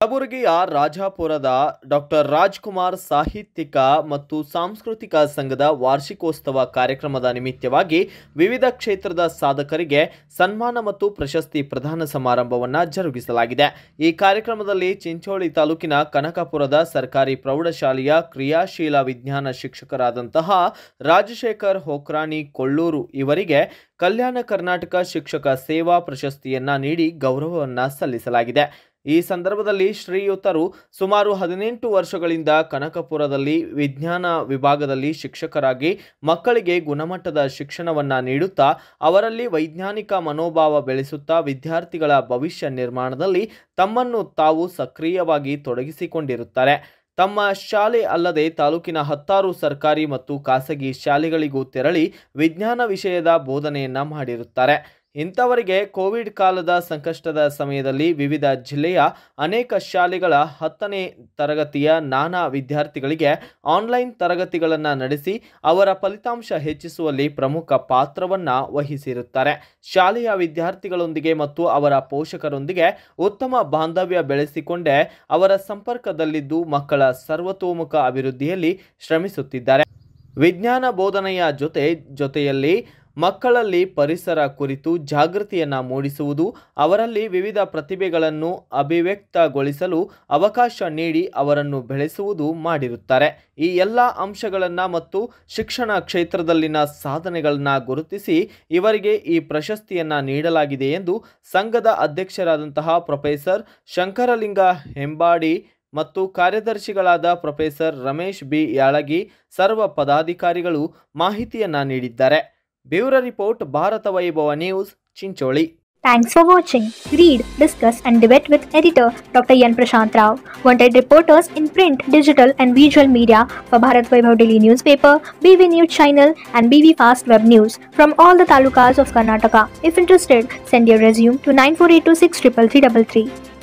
ಕಲಬುರಗಿಯ ರಾಜಾಪುರದ ಡಾಕ್ಟರ್ ರಾಜ್ಕುಮಾರ್ ಸಾಹಿತ್ಯಿಕ ಮತ್ತು ಸಾಂಸ್ಕೃತಿಕ ಸಂಘದ ವಾರ್ಷಿಕೋತ್ಸವ ಕಾರ್ಯಕ್ರಮದ ನಿಮಿತ್ತವಾಗಿ ವಿವಿಧ ಕ್ಷೇತ್ರದ ಸಾಧಕರಿಗೆ ಸನ್ಮಾನ ಮತ್ತು ಪ್ರಶಸ್ತಿ ಪ್ರದಾನ ಸಮಾರಂಭವನ್ನು ಜರುಗಿಸಲಾಗಿದೆ ಈ ಕಾರ್ಯಕ್ರಮದಲ್ಲಿ ಚಿಂಚೋಳಿ ತಾಲೂಕಿನ ಕನಕಪುರದ ಸರ್ಕಾರಿ ಪ್ರೌಢಶಾಲೆಯ ಕ್ರಿಯಾಶೀಲ ವಿಜ್ಞಾನ ಶಿಕ್ಷಕರಾದಂತಹ ರಾಜಶೇಖರ್ ಹೋಕ್ರಾಣಿ ಕೊಳ್ಳೂರು ಇವರಿಗೆ ಕಲ್ಯಾಣ ಕರ್ನಾಟಕ ಶಿಕ್ಷಕ ಸೇವಾ ಪ್ರಶಸ್ತಿಯನ್ನ ನೀಡಿ ಗೌರವವನ್ನ ಸಲ್ಲಿಸಲಾಗಿದೆ ಈ ಸಂದರ್ಭದಲ್ಲಿ ಶ್ರೀಯುತರು ಸುಮಾರು ಹದಿನೆಂಟು ವರ್ಷಗಳಿಂದ ಕನಕಪುರದಲ್ಲಿ ವಿಜ್ಞಾನ ವಿಭಾಗದಲ್ಲಿ ಶಿಕ್ಷಕರಾಗಿ ಮಕ್ಕಳಿಗೆ ಗುಣಮಟ್ಟದ ಶಿಕ್ಷಣವನ್ನ ನೀಡುತ್ತಾ ಅವರಲ್ಲಿ ವೈಜ್ಞಾನಿಕ ಮನೋಭಾವ ಬೆಳೆಸುತ್ತಾ ವಿದ್ಯಾರ್ಥಿಗಳ ಭವಿಷ್ಯ ನಿರ್ಮಾಣದಲ್ಲಿ ತಮ್ಮನ್ನು ತಾವು ಸಕ್ರಿಯವಾಗಿ ತೊಡಗಿಸಿಕೊಂಡಿರುತ್ತಾರೆ ತಮ್ಮ ಶಾಲೆ ಅಲ್ಲದೆ ತಾಲೂಕಿನ ಹತ್ತಾರು ಸರ್ಕಾರಿ ಮತ್ತು ಖಾಸಗಿ ಶಾಲೆಗಳಿಗೂ ತೆರಳಿ ವಿಜ್ಞಾನ ವಿಷಯದ ಬೋಧನೆಯನ್ನ ಮಾಡಿರುತ್ತಾರೆ ಇಂಥವರಿಗೆ ಕೋವಿಡ್ ಕಾಲದ ಸಂಕಷ್ಟದ ಸಮಯದಲ್ಲಿ ವಿವಿಧ ಜಿಲ್ಲೆಯ ಅನೇಕ ಶಾಲೆಗಳ ಹತ್ತನೇ ತರಗತಿಯ ನಾನಾ ವಿದ್ಯಾರ್ಥಿಗಳಿಗೆ ಆನ್ಲೈನ್ ತರಗತಿಗಳನ್ನು ನಡೆಸಿ ಅವರ ಫಲಿತಾಂಶ ಹೆಚ್ಚಿಸುವಲ್ಲಿ ಪ್ರಮುಖ ಪಾತ್ರವನ್ನು ವಹಿಸಿರುತ್ತಾರೆ ಶಾಲೆಯ ವಿದ್ಯಾರ್ಥಿಗಳೊಂದಿಗೆ ಮತ್ತು ಅವರ ಪೋಷಕರೊಂದಿಗೆ ಉತ್ತಮ ಬಾಂಧವ್ಯ ಬೆಳೆಸಿಕೊಂಡೇ ಅವರ ಸಂಪರ್ಕದಲ್ಲಿದ್ದು ಮಕ್ಕಳ ಸರ್ವತೋಮುಖ ಅಭಿವೃದ್ಧಿಯಲ್ಲಿ ಶ್ರಮಿಸುತ್ತಿದ್ದಾರೆ ವಿಜ್ಞಾನ ಬೋಧನೆಯ ಜೊತೆ ಜೊತೆಯಲ್ಲಿ ಮಕ್ಕಳಲ್ಲಿ ಪರಿಸರ ಕುರಿತು ಜಾಗೃತಿಯನ್ನು ಮೂಡಿಸುವುದು ಅವರಲ್ಲಿ ವಿವಿಧ ಪ್ರತಿಭೆಗಳನ್ನು ಅಭಿವ್ಯಕ್ತಗೊಳಿಸಲು ಅವಕಾಶ ನೀಡಿ ಅವರನ್ನು ಬೆಳೆಸುವುದು ಮಾಡಿರುತ್ತಾರೆ ಈ ಎಲ್ಲ ಅಂಶಗಳನ್ನು ಮತ್ತು ಶಿಕ್ಷಣ ಕ್ಷೇತ್ರದಲ್ಲಿನ ಸಾಧನೆಗಳನ್ನು ಗುರುತಿಸಿ ಇವರಿಗೆ ಈ ಪ್ರಶಸ್ತಿಯನ್ನು ನೀಡಲಾಗಿದೆ ಎಂದು ಸಂಘದ ಅಧ್ಯಕ್ಷರಾದಂತಹ ಪ್ರೊಫೆಸರ್ ಶಂಕರಲಿಂಗ ಹೆಂಬಾಡಿ ಮತ್ತು ಕಾರ್ಯದರ್ಶಿಗಳಾದ ಪ್ರೊಫೆಸರ್ ರಮೇಶ್ ಬಿ ಯಾಳಗಿ ಸರ್ವ ಪದಾಧಿಕಾರಿಗಳು ಮಾಹಿತಿಯನ್ನ ನೀಡಿದ್ದಾರೆ bureau report Bharata Vaibhava news Chincholi Thanks for watching. Read, discuss, and debate with editor Dr. Yan Prashant Rao. Wanted reporters in print, digital, and visual media for Bharat Vaibhav Daily Newspaper, BV News Channel, and BV Fast Web News from all the talukas of Karnataka. If interested, send your resume to 9482633333.